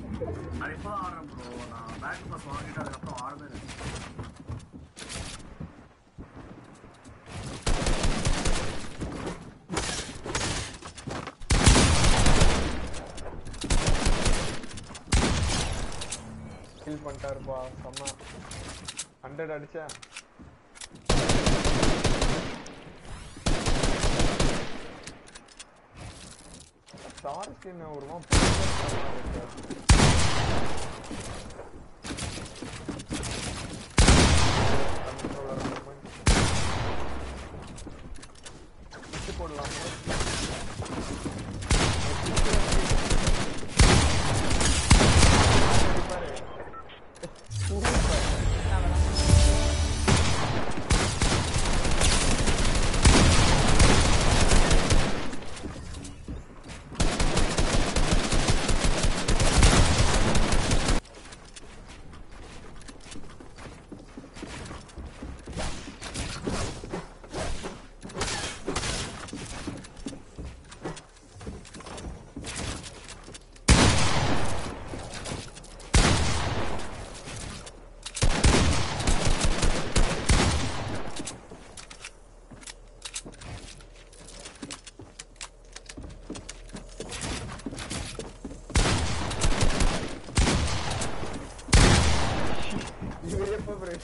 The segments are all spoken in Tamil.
அது இப்போ ஆடுறேன் ப்ரோ நான் பேக் பாஸ் வாங்கிட்டு அதுக்கப்புறம் ஆடவே இல்லை கில் பண்ணிட்டாருப்பா செம்ம ஹண்ட்ரட் அடிச்சேன் ஸ்டார் ஸ்கின் வருமா போடலாம் இவர் எப்போ பிரேக்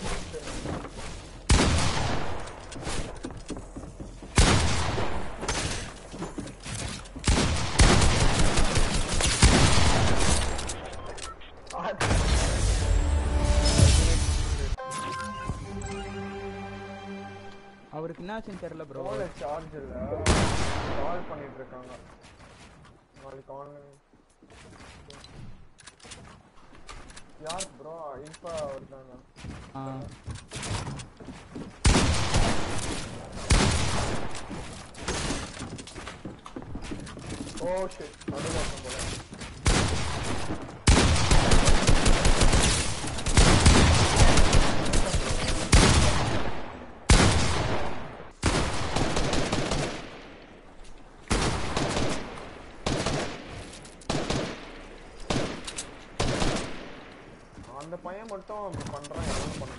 அவருக்கு என்னாச்சுன்னு தெரியல ப்ரோ ஃபோன்ல சார்ஜ் இல்ல கால் பண்ணிட்டு இருக்காங்க நாளைக்கு ஆன்லைன் யார் ப்ரோ இன்ஃபா வருதாங்க ஓ ஷிட் நடுவில் இருக்கும் போல அந்த பையன் மட்டும் அப்படி பண்றான் எல்லாம் பண்ண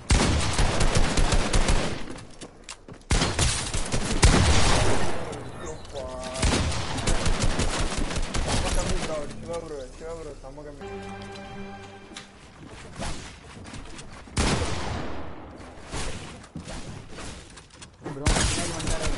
செம்ம கம்மி bro Siva bro Siva bro செம்ம கம்மி ப்ரோ பின்னாடி வந்தாரு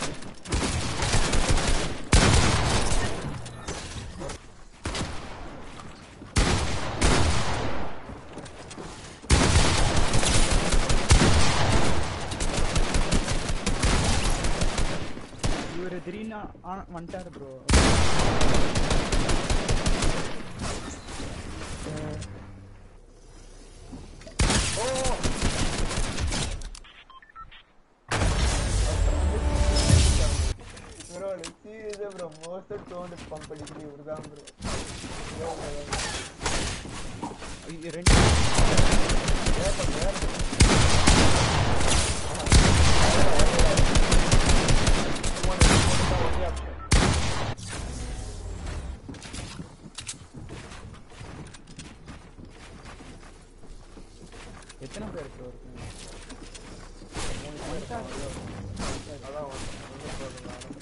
இவரு திடீர்னு ஆ- வந்துட்டாரு ப்ரோ ஓ ப்ரோ சீரியஸா ப்ரோ மோஸ்ட் டோன்ட் பம்ப் அடிக்கி இவர்தான் ப்ரோ ஐயோ, ரெண்டு எத்தனை பேர் ப்ரோ இருக்கு அதான் வந்து